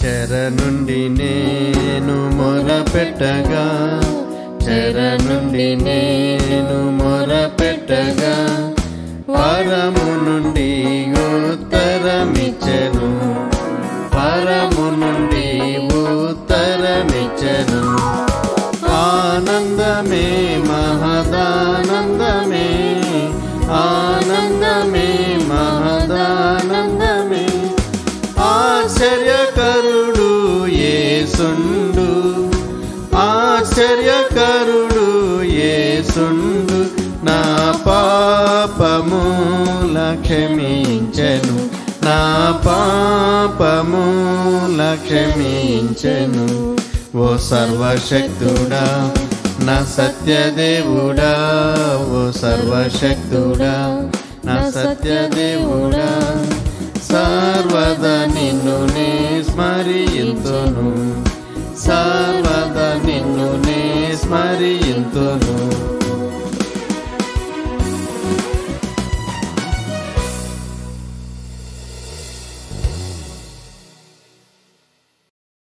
చెర నుండి నేను మొరపెట్టగా చెర నుండి నేను మొరపెట్టగా పరము నుండి ఉత్తరమిచ్చెను పరము నుండి ఉత్తరమిచ్చెను ఆనందమే మహదానందమే ఆనందమే మహదానందమే ఆశ్చర్యకరుడు ఏసుండు ఆశ్చర్యకరుడు ఏసుండు నా పాపముల క్షమించెను నా పాపముల క్షమించెను ఓ సర్వశక్తుడా నా సత్యదేవుడా ఓ సర్వశక్తుడా నా సత్యదేవుడా సర్వద నిన్ను నే స్మరింతును సర్వద నిన్ను నే స్మరింతును